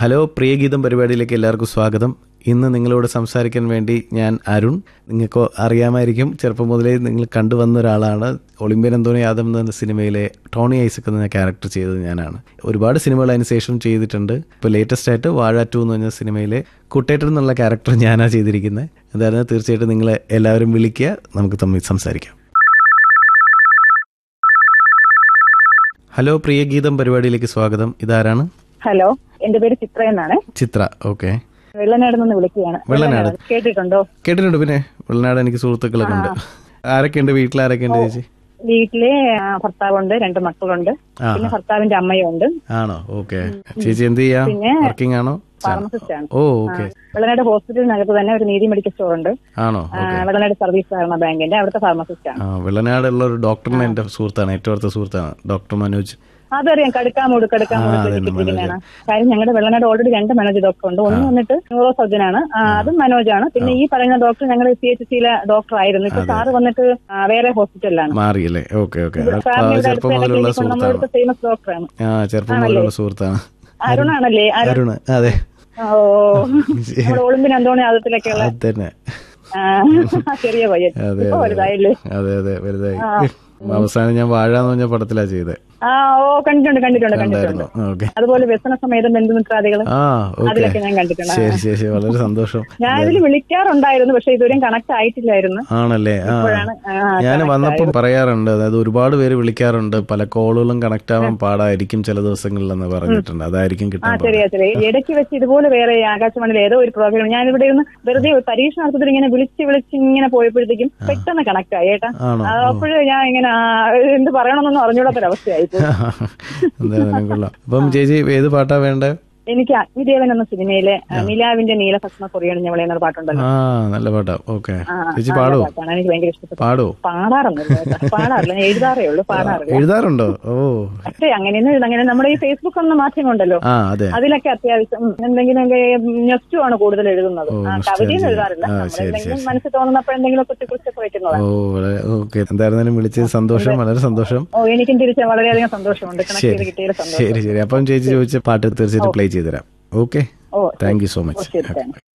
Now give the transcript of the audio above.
Hello പ്രിയഗീതം പരിപാടിയിലേക്ക് എല്ലാവർക്കും സ്വാഗതം ഇന്ന് നിങ്ങളോട് സംസാരിക്കാൻ വേണ്ടി ഞാൻ അരുൺ നിങ്ങൾക്ക് അറിയാമായിരിക്കും ചെറുപ്പം മുതലേ നിങ്ങൾ കണ്ടുവന്ന ഒരാളാണ് ഒളിമ്പ്യൻ അന്തോണി യാദവ് എന്ന സിനിമയിലെ ടോണി ഐസക് എന്ന ക്യാരക്ടർ ചെയ്തത് ഞാനാണ് ഒരുപാട് സിനിമകൾ അതിന് ശേഷം ചെയ്തിട്ടുണ്ട് ഇപ്പോൾ ലേറ്റസ്റ്റ് ആയിട്ട് വാഴ ടു എന്ന് പറഞ്ഞ സിനിമയിലെ കുട്ടേട്ടൻ എന്നുള്ള ക്യാരക്ടർ ഞാനാണ് ചെയ്തിരിക്കുന്നത് അതായത് തീർച്ചയായിട്ടും നിങ്ങൾ എല്ലാവരും വിളിക്കുക നമുക്ക് തമ്മിൽ സംസാരിക്കാം ഹലോ പ്രിയഗീതം പരിപാടിയിലേക്ക് സ്വാഗതം ഇതാരാണ് ഹലോ എന്റെ പേര് ചിത്ര എന്നാണ് ചിത്ര ഓക്കെ വെള്ളനാട് നിന്ന് വിളിക്കുകയാണ് വെള്ളനാട്. കേട്ടിട്ടുണ്ടോ കേട്ടിട്ടുണ്ട് പിന്നെ വെള്ളനാട് എനിക്ക് സുഹൃത്തുക്കളൊക്കെ ഉണ്ട് ആരൊക്കെയുണ്ട് വീട്ടിൽ ആരൊക്കെയുണ്ട് ചേച്ചി വീട്ടിലെ ആ, ഭർത്താവുണ്ട് രണ്ട് മക്കളുണ്ട് ആ പിന്നെ ഭർത്താവിന്റെ അമ്മയും ഉണ്ട് ആണോ ഓക്കെ ചേച്ചി എന്ത് ചെയ്യാ പിന്നെ വർക്കിംഗ് ആണോ ഫാർമസിസ്റ്റ് ആണ് ഓ ഓക്കെ വെള്ളനാട് ഹോസ്പിറ്റലിനകത്ത് തന്നെ ഒരു നീതി മെഡിക്കൽ സ്റ്റോർ ഉണ്ട് ആണോ ആ, വെള്ളനാട് സർവീസ് സഹകരണ ബാങ്കിന്റെ അവിടുത്തെ ഫാർമസിസ്റ്റ് ആണ് ആ വെള്ളനാടുള്ള ഒരു ഡോക്ടറിനെ എന്റെ സുഹൃത്താണ് ഏറ്റവും അടുത്ത സുഹൃത്താണ് ഡോക്ടർ മനോജ് അതറിയാം കടുക്കാമൂട് കടുക്കാമൂട് ആ, അതെ, ഇരിക്കുന്നതാണ് കാര്യം ഞങ്ങളുടെ വെള്ളനാട് ഓൾറെഡി രണ്ട് മനോജ് ഡോക്ടർ ഉണ്ട് ഒന്ന് വന്നിട്ട് ന്യൂറോ സർജൻ ആണ് ആ, അതും മനോജാണ് പിന്നെ ഈ പറയുന്ന ഡോക്ടർ ഞങ്ങൾ സി എച്ച് സിയിലെ ഡോക്ടർ ആയിരുന്നു ഇപ്പൊ സാറ് വന്നിട്ട് ആ, വേറെ ഹോസ്പിറ്റലിലാണ് മാറിയല്ലേ ഓക്കെ ഓക്കെ ഫാമിലിയുടെ ചെറുപ്പം അടുത്ത് മുതലുള്ള ഇടയ്ക്ക് സുഹൃത്താണ് നമ്മളടുത്ത ഫേമസ് ഡോക്ടറാണ് ആ ചെറുപ്പം മുതലുള്ള സുഹൃത്താണ് അരുണാണല്ലേ അരുൺ അരുണ് അതെ ഓ നമ്മുടെ ഒളിമ്പിന് അന്തോണി ആദത്തിലൊക്കെയുള്ള അത് തന്നെ ആ, ചെറിയ പയ്യൻ അതെ ഇപ്പൊ വലുതായില്ലേ അതെ അതെ വലുതായി അവസാനം ഞാൻ വാഴ എന്ന് പറഞ്ഞ പടത്തിലാ ചെയ്തേ ആ ഓ കണ്ടിട്ടുണ്ട് കണ്ടിട്ടുണ്ട് കണ്ടിട്ടുണ്ട് ഉണ്ടായിരുന്നു ഓക്കെ അതുപോലെ വ്യസന സമേതം ബന്ധുമിത്രാദികൾ ആ ഓക്കെ അതിലൊക്കെ ഞാൻ കണ്ടിട്ടുണ്ട് ശരി ശരി ശരി വളരെ സന്തോഷം ഞാൻ ഇതിൽ വിളിക്കാറുണ്ടായിരുന്നു പക്ഷെ ഇതുവരെയും കണക്ട് ആയിട്ടില്ലായിരുന്നു ആണല്ലേ ആ ഇപ്പോഴാണ് ആ, ഞാൻ connect വന്നപ്പം പറയാറുണ്ട് അതായത് ഒരുപാട് പേര് വിളിക്കാറുണ്ട് പല കോളുകളും കണക്ട് ആവാൻ പാടായിരിക്കും ചില ദിവസങ്ങളിലെന്ന് പറഞ്ഞിട്ടുണ്ട് അതായിരിക്കും ആ കിട്ടാൻ പാട്. ശരിയാ ശരി ഇടയ്ക്ക് വെച്ച് ഇതുപോലെ വേറെ ആകാശവാണിയിൽ ഏതോ ഒരു പ്രോഗ്രാം ഞാൻ ഇവിടെ ഇരുന്ന് വെറുതെ ഒരു പരീക്ഷ നടത്തത്തിൽ ഇങ്ങനെ വിളിച്ച് വിളിച്ച് ഇങ്ങനെ പോയപ്പോഴത്തേക്കും പെട്ടെന്ന് കണക്ട് ആയി ഏട്ടാ ആണോ അപ്പോഴും ഞാൻ ഇങ്ങനെ ആ, എന്ത് പറയണമെന്നൊന്നും അറിഞ്ഞൂടാത്തൊരവസ്ഥയായി പോയി. എന്തായാലും കൊള്ളാം അപ്പം ചേച്ചി ഏത് പാട്ടാ വേണ്ടേ എനിക്ക് അഗ്നിദേവൻ എന്ന സിനിമയിലെ ആ, നിലാവിന്റെ നീലഭസ്മ കൊറിയണിഞ്ഞവളെ എന്നൊരു പാട്ടുണ്ടല്ലോ ആ നല്ല പാട്ടാ ഓക്കെ ആ, ചേച്ചി ആ, പാടോ ആ പാട്ടാണ് എനിക്ക് ഭയങ്കര ഇഷ്ടപ്പെട്ടു പാടോ പാടാറൊന്നുമില്ല കേട്ടോ. പാടാറില്ല ഞാൻ എഴുതാറേ ഉള്ളൂ പാടാറില്ല എഴുതാറുണ്ടോ ഓ പക്ഷേ അങ്ങനെയൊന്നും എഴുത- അങ്ങനെ നമ്മുടെ ഈ ഫേസ്ബുക്ക് എന്ന മാധ്യമമുണ്ടല്ലോ ആ അതെ അതിലൊക്കെ അത്യാവശ്യം ഉം, എന്തെങ്കിലുമൊക്കെ നെസ്റ്റു ആണ് കൂടുതൽ എഴുതുന്നത് ഓ, ആ, നെസ്റ്റു കവിതയും ആണ് എഴുതാറില്ല ആ, നമ്മൾ ശരി, എന്തെങ്കിലും ശരി. മനസ്സിൽ തോന്നുന്നപ്പോൾ എന്തെങ്കിലും കുത്തി കുറിച്ചൊക്കെ വെക്കുന്നതാണ് ഓ വളരെ ഓക്കെ എന്തായിരുന്നാലും വിളിച്ചത് സന്തോഷം വളരെ സന്തോഷം ഓ എനിക്കും തിരിച്ച് വളരെയധികം സന്തോഷമുണ്ട് കണക്ട് ചെയ്ത് ശരി കിട്ടിയത് സന്തോഷം ശരി ശരി അപ്പം ചേച്ചി ചോദിച്ച പാട്ട് തീർച്ചയായിട്ടും പ്ലേ ചെയ്തുതരാം okay oh thank you so oh, much ശരി താങ്ക്